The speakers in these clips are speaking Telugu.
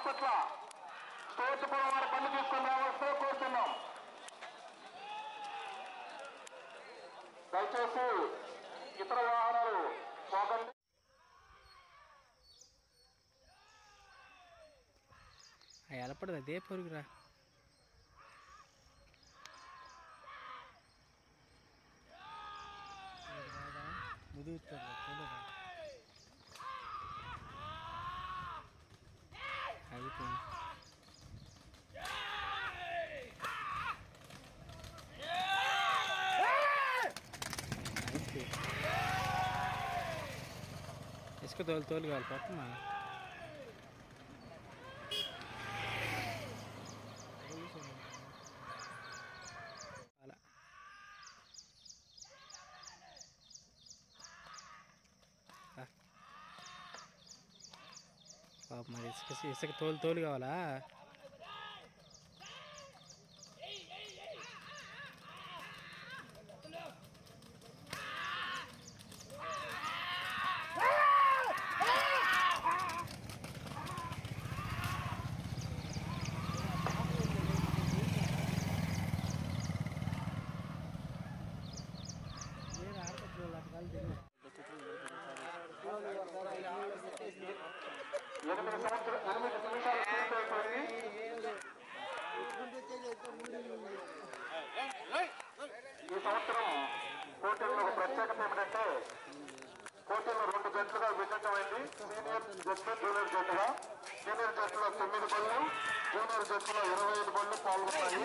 బాపట్ల స్టేట్ పురం వారి బండి తీసుకొని రావాల్సిన కోరుతున్నాం దయచేసి ఇతర వాహనాలు పోకండి ఎలపడదు అదే పొరుగురా అయిపోయింది అయిపోయింది. ఇసుక తోలు తోలు కావాలి పక్కన అలా ఆ. పాప మరి ఇసుక ఇసుక తోలు తోలు కావాలా ఎనిమిది సంవత్సరాలు ఎనిమిది నిమిషాలు పూర్తయిపోయింది ఈ సంవత్సరం పోటీల్లో ఒక ప్రత్యేకత ఏమిటంటే పోటీల్లో రెండు జట్లుగా విభిన్నమైంది సీనియర్ జట్లు జూనియర్ జట్టుగా సీనియర్ జట్టులో తొమ్మిది బళ్ళు జూనియర్ జట్టులో ఇరవై ఐదు బళ్ళు పాల్గొన్నాయి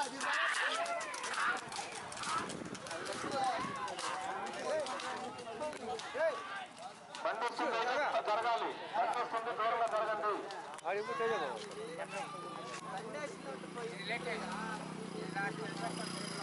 బండి వస్తుంది జరగాలి బండి వస్తుంది దూరంగా జరగండి రిలేటెడ్